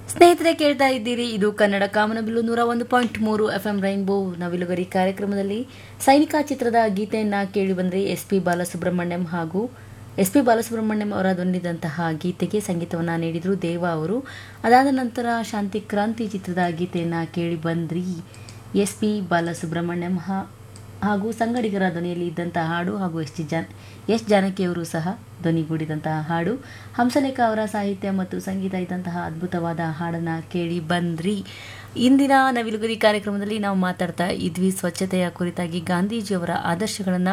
ಸ್ನೇಹಿತರೆ ಕೇಳ್ತಾ ಇದ್ದೀರಿ ಇದು ಕನ್ನಡ ಕಾಮನಬಿಲ್ಲು ನೂರ ಒಂದು ಪಾಯಿಂಟ್ ಮೂರು ಎಫ್ ಎಂ ರೈನ್ಬೋ ನವಿಲುಗರಿ ಕಾರ್ಯಕ್ರಮದಲ್ಲಿ ಸೈನಿಕ ಚಿತ್ರದ ಗೀತೆಯನ್ನ ಕೇಳಿ ಬಂದರೆ ಎಸ್ ಪಿ ಬಾಲಸುಬ್ರಹ್ಮಣ್ಯಂ ಹಾಗೂ ಎಸ್ ಪಿ ಬಾಲಸುಬ್ರಹ್ಮಣ್ಯಂ ಅವರ ಧ್ವನಿದಂತಹ ಗೀತೆಗೆ ಸಂಗೀತವನ್ನು ನೀಡಿದರು ದೇವ ಅವರು ಅದಾದ ನಂತರ ಶಾಂತಿ ಕ್ರಾಂತಿ ಚಿತ್ರದ ಗೀತೆಯನ್ನು ಕೇಳಿ ಬಂದ್ರಿ ಎಸ್ ಪಿ ಬಾಲಸುಬ್ರಹ್ಮಣ್ಯಂ ಹಾ ಹಾಗೂ ಸಂಗಡಿಗರ ಧ್ವನಿಯಲ್ಲಿ ಇದ್ದಂತಹ ಹಾಡು ಹಾಗೂ ಎಸ್ ಜಿ ಜಾನ್ ಎಸ್ ಜಾನಕಿಯವರು ಸಹ ಧ್ವನಿಗೂಡಿದಂತಹ ಹಾಡು ಹಂಸಲೇಖ ಅವರ ಸಾಹಿತ್ಯ ಮತ್ತು ಸಂಗೀತ ಇದ್ದಂತಹ ಅದ್ಭುತವಾದ ಹಾಡನ್ನು ಕೇಳಿ ಬಂದ್ರಿ ಇಂದಿನ ನವಿಲುಗರಿ ಕಾರ್ಯಕ್ರಮದಲ್ಲಿ ನಾವು ಮಾತಾಡ್ತಾ ಇದ್ವಿ ಸ್ವಚ್ಛತೆಯ ಕುರಿತಾಗಿ ಗಾಂಧೀಜಿಯವರ ಆದರ್ಶಗಳನ್ನು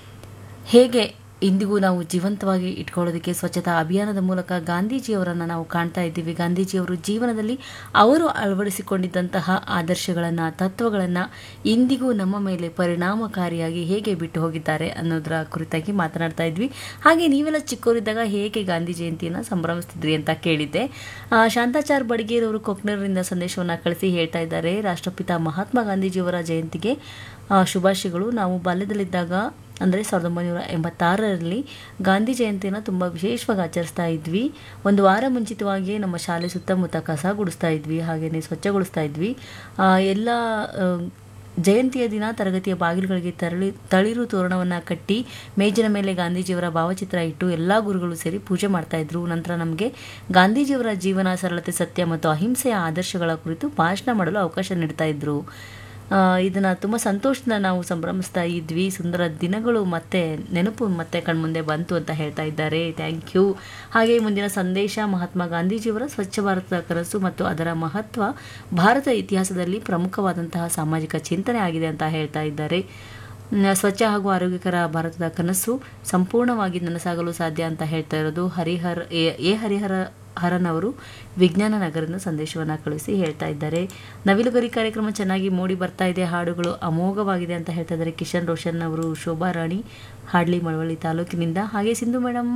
ಹೇಗೆ ಇಂದಿಗೂ ನಾವು ಜೀವಂತವಾಗಿ ಇಟ್ಕೊಳ್ಳೋದಕ್ಕೆ ಸ್ವಚ್ಛತಾ ಅಭಿಯಾನದ ಮೂಲಕ ಗಾಂಧೀಜಿಯವರನ್ನು ನಾವು ಕಾಣ್ತಾ ಇದ್ದೀವಿ ಗಾಂಧೀಜಿಯವರು ಜೀವನದಲ್ಲಿ ಅವರು ಅಳವಡಿಸಿಕೊಂಡಿದ್ದಂತಹ ಆದರ್ಶಗಳನ್ನು ತತ್ವಗಳನ್ನು ಇಂದಿಗೂ ನಮ್ಮ ಮೇಲೆ ಪರಿಣಾಮಕಾರಿಯಾಗಿ ಹೇಗೆ ಬಿಟ್ಟು ಹೋಗಿದ್ದಾರೆ ಅನ್ನೋದರ ಕುರಿತಾಗಿ ಮಾತನಾಡ್ತಾ ಇದ್ವಿ ಹಾಗೆ ನೀವೆಲ್ಲ ಚಿಕ್ಕವರಿದ್ದಾಗ ಹೇಗೆ ಗಾಂಧಿ ಜಯಂತಿಯನ್ನು ಸಂಭ್ರಮಿಸ್ತಿದ್ರಿ ಅಂತ ಕೇಳಿದ್ದೆ ಆ, ಶಾಂತಾಚಾರ್ ಬಡಗೇರವರು ಕೊಕ್ನೂರಿನಿಂದ ಸಂದೇಶವನ್ನು ಕಳಿಸಿ ಹೇಳ್ತಾ ಇದ್ದಾರೆ ರಾಷ್ಟ್ರಪಿತ ಮಹಾತ್ಮ ಗಾಂಧೀಜಿಯವರ ಜಯಂತಿಗೆ ಆ, ಶುಭಾಶಯಗಳು ನಾವು ಬಾಲ್ಯದಲ್ಲಿದ್ದಾಗ ಅಂದರೆ ಸಾವಿರದ ಒಂಬೈನೂರ ಎಂಬತ್ತಾರರಲ್ಲಿ ಗಾಂಧಿ ಜಯಂತಿಯನ್ನು ತುಂಬ ವಿಶೇಷವಾಗಿ ಆಚರಿಸ್ತಾ ಇದ್ವಿ ಒಂದು ವಾರ ಮುಂಚಿತವಾಗಿಯೇ ನಮ್ಮ ಶಾಲೆ ಸುತ್ತಮುತ್ತ ಕಸ ಗುಡಿಸ್ತಾ ಇದ್ವಿ ಹಾಗೆಯೇ ಸ್ವಚ್ಛಗೊಳಿಸ್ತಾ ಇದ್ವಿ ಆ, ಎಲ್ಲ ಆ, ಜಯಂತಿಯ ದಿನ ತರಗತಿಯ ಬಾಗಿಲುಗಳಿಗೆ ತರಳಿ ತಳಿರು ತೋರಣವನ್ನು ಕಟ್ಟಿ ಮೇಜಿನ ಮೇಲೆ ಗಾಂಧೀಜಿಯವರ ಭಾವಚಿತ್ರ ಇಟ್ಟು ಎಲ್ಲ ಗುರುಗಳು ಸೇರಿ ಪೂಜೆ ಮಾಡ್ತಾ ಇದ್ರು ನಂತರ ನಮಗೆ ಗಾಂಧೀಜಿಯವರ ಜೀವನ ಸರಳತೆ ಸತ್ಯ ಮತ್ತು ಅಹಿಂಸೆಯ ಆದರ್ಶಗಳ ಕುರಿತು ಭಾಷಣ ಮಾಡಲು ಅವಕಾಶ ನೀಡ್ತಾ ಇದ್ರು ಆ, ಇದನ್ನ ತುಂಬ ಸಂತೋಷದಿಂದ ನಾವು ಸಂಭ್ರಮಿಸ್ತಾ ಇದ್ವಿ ಸುಂದರ ದಿನಗಳು ಮತ್ತೆ ನೆನಪು ಮತ್ತೆ ಕಣ್ಮುಂದೆ ಬಂತು ಅಂತ ಹೇಳ್ತಾ ಇದ್ದಾರೆ ಥ್ಯಾಂಕ್ ಯು ಹಾಗೆ ಮುಂದಿನ ಸಂದೇಶ ಮಹಾತ್ಮ ಗಾಂಧೀಜಿಯವರ ಸ್ವಚ್ಛ ಭಾರತದ ಕನಸು ಮತ್ತು ಅದರ ಮಹತ್ವ ಭಾರತ ಇತಿಹಾಸದಲ್ಲಿ ಪ್ರಮುಖವಾದಂತಹ ಸಾಮಾಜಿಕ ಚಿಂತನೆ ಆಗಿದೆ ಅಂತ ಹೇಳ್ತಾ ಇದ್ದಾರೆ ನ- ಸ್ವಚ್ಛ ಹಾಗೂ ಆರೋಗ್ಯಕರ ಭಾರತದ ಕನಸು ಸಂಪೂರ್ಣವಾಗಿ ನನಸಾಗಲು ಸಾಧ್ಯ ಅಂತ ಹೇಳ್ತಾ ಇರೋದು Harihar A- A Hariharan ಅವರು ವಿಜ್ಞಾನ ನಗರದ ಸಂದೇಶವನ್ನು ಕಳಿಸಿ ಹೇಳ್ತಾ ಇದ್ದಾರೆ ನವಿಲುಗರಿ ಕಾರ್ಯಕ್ರಮ ಚೆನ್ನಾಗಿ ಮೂಡಿ ಬರ್ತಾ ಇದೆ ಹಾಡುಗಳು ಅಮೋಘವಾಗಿದೆ ಅಂತ ಹೇಳ್ತಾ ಇದ್ದಾರೆ ಕಿಶನ್ ರೋಷನ್ ಅವರು ಶೋಭಾ ರಾಣಿ ಹಾಡ್ಲಿ ಮಳವಳ್ಳಿ ತಾಲೂಕಿನಿಂದ ಹಾಗೆ ಸಿಂಧು ಮೇಡಮ್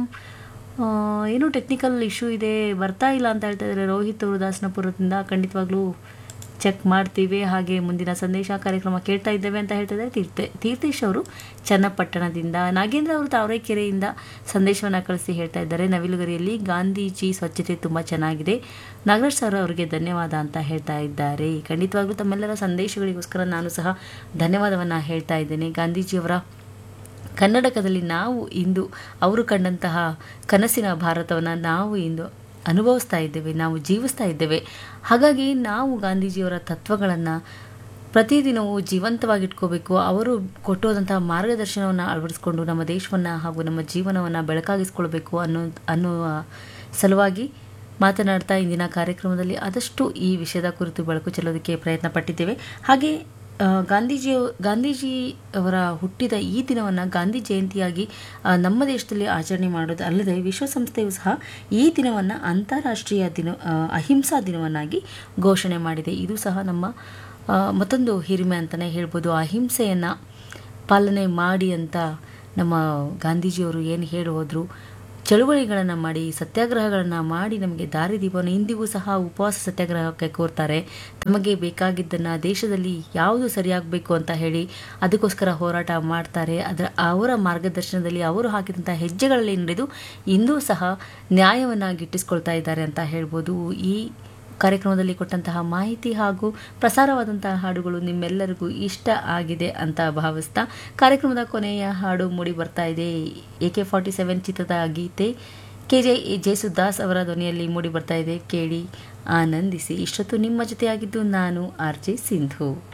ಏನೋ ಟೆಕ್ನಿಕಲ್ ಇಶ್ಯೂ ಇದೆ ಬರ್ತಾ ಇಲ್ಲ ಅಂತ ಹೇಳ್ತಾ ಇದ್ದಾರೆ ರೋಹಿತ್ ಅವರು ದಾಸನಪುರದಿಂದ ಖಂಡಿತವಾಗ್ಲೂ ಚೆಕ್ ಮಾಡ್ತೀವಿ ಹಾಗೆ ಮುಂದಿನ ಸಂದೇಶ ಕಾರ್ಯಕ್ರಮ ಕೇಳ್ತಾ ಇದ್ದೇವೆ ಅಂತ ಹೇಳ್ತಿದ್ದಾರೆ ತೀರ್ಥ ತೀರ್ಥೇಶ್ ಅವರು ಚನ್ನಪಟ್ಟಣದಿಂದ ನಾಗೇಂದ್ರ ಅವರು ತಾವರೆಕೆರೆಯಿಂದ ಸಂದೇಶವನ್ನು ಕಳಿಸಿ ಹೇಳ್ತಾ ಇದ್ದಾರೆ ನವಿಲುಗರಿಯಲ್ಲಿ ಗಾಂಧೀಜಿ ಸ್ವಚ್ಛತೆ ತುಂಬ ಚೆನ್ನಾಗಿದೆ ನಾಗರಾಜ್ ಸರ್ ಅವರಿಗೆ ಧನ್ಯವಾದ ಅಂತ ಹೇಳ್ತಾ ಇದ್ದಾರೆ ಖಂಡಿತವಾಗ್ಲೂ ತಮ್ಮೆಲ್ಲರ ಸಂದೇಶಗಳಿಗೋಸ್ಕರ ನಾನು ಸಹ ಧನ್ಯವಾದವನ್ನು ಹೇಳ್ತಾ ಇದ್ದೇನೆ ಗಾಂಧೀಜಿಯವರ ಕನ್ನಡಕದಲ್ಲಿ ನಾವು ಇಂದು ಅವರು ಕಂಡಂತಹ ಕನಸಿನ ಭಾರತವನ್ನು ನಾವು ಇಂದು ಅನುಭವಿಸ್ತಾ ಇದ್ದೇವೆ ನಾವು ಜೀವಿಸ್ತಾ ಇದ್ದೇವೆ ಹಾಗಾಗಿ ನಾವು ಗಾಂಧೀಜಿಯವರ ತತ್ವಗಳನ್ನು ಪ್ರತಿದಿನವೂ ಜೀವಂತವಾಗಿಟ್ಕೋಬೇಕು ಅವರು ಕೊಟ್ಟೋದಂತಹ ಮಾರ್ಗದರ್ಶನವನ್ನು ಅಳವಡಿಸ್ಕೊಂಡು ನಮ್ಮ ದೇಶವನ್ನು ಹಾಗೂ ನಮ್ಮ ಜೀವನವನ್ನು ಬೆಳಕಾಗಿಸ್ಕೊಳ್ಬೇಕು ಅನ್ನೋ ಅನ್ನುವ ಸಲುವಾಗಿ ಮಾತನಾಡ್ತಾ ಇಂದಿನ ಕಾರ್ಯಕ್ರಮದಲ್ಲಿ ಆದಷ್ಟು ಈ ವಿಷಯದ ಕುರಿತು ಬೆಳಕು ಚೆಲ್ಲೋದಕ್ಕೆ ಪ್ರಯತ್ನ ಪಟ್ಟಿದ್ದೇವೆ ಹಾಗೆ ಆ, ಗಾಂಧೀಜಿ ಗಾಂಧೀಜಿ ಅವರ ಹುಟ್ಟಿದ ಈ ದಿನವನ್ನು ಗಾಂಧಿ ಜಯಂತಿಯಾಗಿ ಆ, ನಮ್ಮ ದೇಶದಲ್ಲಿ ಆಚರಣೆ ಮಾಡೋದು ಅಲ್ಲದೆ ವಿಶ್ವಸಂಸ್ಥೆಯು ಸಹ ಈ ದಿನವನ್ನು ಅಂತಾರಾಷ್ಟ್ರೀಯ ದಿನ ಆ, ಅಹಿಂಸಾ ದಿನವನ್ನಾಗಿ ಘೋಷಣೆ ಮಾಡಿದೆ ಇದು ಸಹ ನಮ್ಮ ಆ, ಮತ್ತೊಂದು ಹಿರಿಮೆ ಅಂತಲೇ ಹೇಳ್ಬೋದು ಅಹಿಂಸೆಯನ್ನು ಪಾಲನೆ ಮಾಡಿ ಅಂತ ನಮ್ಮ ಗಾಂಧೀಜಿಯವರು ಏನು ಹೇಳಿ ಹೋದರು ಚಳುವಳಿಗಳನ್ನು ಮಾಡಿ ಸತ್ಯಾಗ್ರಹಗಳನ್ನು ಮಾಡಿ ನಮಗೆ ದಾರಿದೀಪವನ್ನು ಇಂದಿಗೂ ಸಹ ಉಪವಾಸ ಸತ್ಯಾಗ್ರಹಕ್ಕೆ ಕೋರ್ತಾರೆ ತಮಗೆ ಬೇಕಾಗಿದ್ದನ್ನು ದೇಶದಲ್ಲಿ ಯಾವುದು ಸರಿಯಾಗಬೇಕು ಅಂತ ಹೇಳಿ ಅದಕ್ಕೋಸ್ಕರ ಹೋರಾಟ ಮಾಡ್ತಾರೆ ಅದರ ಅವರ ಮಾರ್ಗದರ್ಶನದಲ್ಲಿ ಅವರು ಹಾಕಿದಂಥ ಹೆಜ್ಜೆಗಳಲ್ಲಿ ನಡೆದು ಇಂದೂ ಸಹ ನ್ಯಾಯವನ್ನು ಗಿಟ್ಟಿಸ್ಕೊಳ್ತಾ ಇದ್ದಾರೆ ಅಂತ ಹೇಳ್ಬೋದು ಈ ಕಾರ್ಯಕ್ರಮದಲ್ಲಿ ಕೊಟ್ಟಂತಹ ಮಾಹಿತಿ ಹಾಗೂ ಪ್ರಸಾರವಾದಂತಹ ಹಾಡುಗಳು ನಿಮ್ಮೆಲ್ಲರಿಗೂ ಇಷ್ಟ ಆಗಿದೆ ಅಂತ ಭಾವಿಸ್ತಾ ಕಾರ್ಯಕ್ರಮದ ಕೊನೆಯ ಹಾಡು ಮೂಡಿ ಬರ್ತಾ ಇದೆ ಎ ಕೆ ಫಾರ್ಟಿ ಸೆವೆನ್ ಚಿತ್ರದ ಗೀತೆ ಕೆ ಜೆ ಜಯಸುದಾಸ್ ಅವರ ಧ್ವನಿಯಲ್ಲಿ ಮೂಡಿ ಬರ್ತಾ ಇದೆ ಕೇಳಿ ಆನಂದಿಸಿ ಇಷ್ಟೊತ್ತು ನಿಮ್ಮ ಜೊತೆಯಾಗಿದ್ದು ನಾನು ಆರ್ ಜೆ ಸಿಂಧು